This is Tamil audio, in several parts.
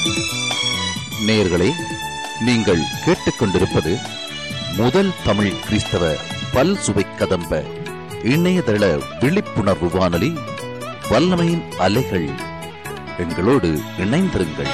நேயர்களே நீங்கள் கேட்டுக்கொண்டிருப்பது முதல் தமிழ் கிறிஸ்தவ பல் சுவை கதம்ப இணையதள விழிப்புணர்வு வானொலி வல்லமையின் அலைகள் எங்களோடு இணைந்திருங்கள்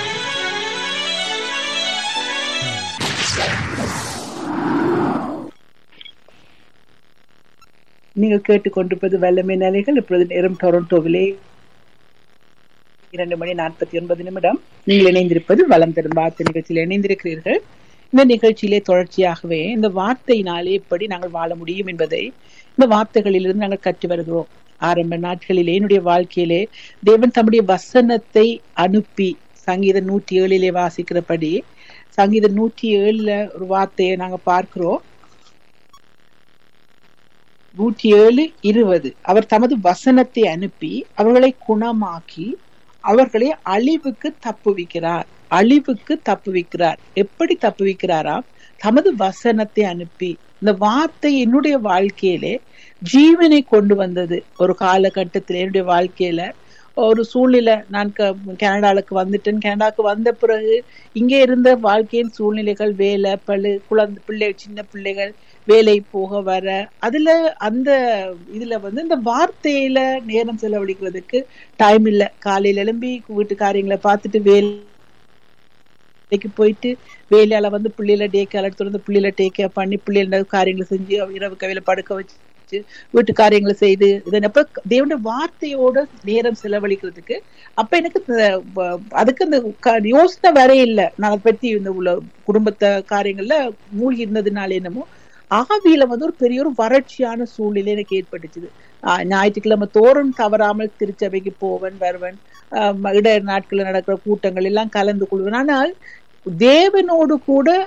நீங்கள் கேட்டுக்கொண்டிருப்பது வல்லமை நிலைகள் இப்பொழுது நேரம் டொரண்டோவிலே இரண்டு மணி நாற்பத்தி ஒன்பது நிமிடம் நீங்கள் இணைந்திருப்பது வளம் தரும் வார்த்தை நிகழ்ச்சியில் இணைந்திருக்கிறீர்கள் இந்த நிகழ்ச்சியிலே தொடர்ச்சியாகவே இந்த வார்த்தையினாலே எப்படி நாங்கள் வாழ முடியும் என்பதை இந்த வார்த்தைகளிலிருந்து நாங்கள் கற்று வருகிறோம் ஆரம்ப நாட்களிலே என்னுடைய வாழ்க்கையிலே தேவன் தம்முடைய வசனத்தை அனுப்பி சங்கீதம் நூற்றி ஏழிலே வாசிக்கிறபடி சங்கீதம் நூற்றி ஏழுல ஒரு வார்த்தையை நாங்க பார்க்கிறோம் நூற்றி ஏழு இருபது அவர் தமது வசனத்தை அனுப்பி அவர்களை குணமாக்கி அவர்களை அழிவுக்கு தப்புவிக்கிறார் அழிவுக்கு தப்புவிக்கிறார் எப்படி தப்புவிக்கிறாராம் தமது வசனத்தை அனுப்பி இந்த வார்த்தை என்னுடைய வாழ்க்கையிலே ஜீவனை கொண்டு வந்தது ஒரு காலகட்டத்தில் என்னுடைய வாழ்க்கையில ஒரு சூழ்நிலை நான் கனடாவுக்கு வந்துட்டேன் கனடாவுக்கு வந்த பிறகு இங்கே இருந்த வாழ்க்கையின் சூழ்நிலைகள் வேலை பழு குழந்தை பிள்ளை சின்ன பிள்ளைகள் வேலை போக வர அதுல அந்த இதுல வந்து இந்த வார்த்தையில நேரம் செலவழிக்கிறதுக்கு டைம் இல்லை காலையில எழும்பி வீட்டு காரியங்களை பார்த்துட்டு வேலைக்கு போயிட்டு வேலையால வந்து பிள்ளைல டே கேர் எடுத்து வந்து பிள்ளைல டேக் கேர் பண்ணி பிள்ளைகள காரியங்களை செஞ்சு இரவு கவையில படுக்க வச்சு வீட்டு காரியங்களை செய்து இதனப்ப தேவனுடைய வார்த்தையோட நேரம் செலவழிக்கிறதுக்கு அப்ப எனக்கு அதுக்கு அந்த யோசனை வர இல்லை நான் அதை பத்தி இந்த உள்ள குடும்பத்தை காரியங்கள்ல மூழ்கி இருந்ததுனால என்னமோ ஆவியில வந்து ஒரு பெரிய ஒரு வறட்சியான சூழ்நிலை எனக்கு ஏற்பட்டுச்சுது ஞாயிற்றுக்கிழமை தோறும் தவறாமல் திருச்சபைக்கு போவன் வருவன் இட நாட்களில் நடக்கிற கூட்டங்கள் எல்லாம் கலந்து கொள்வேன் ஆனால் தேவனோடு கூட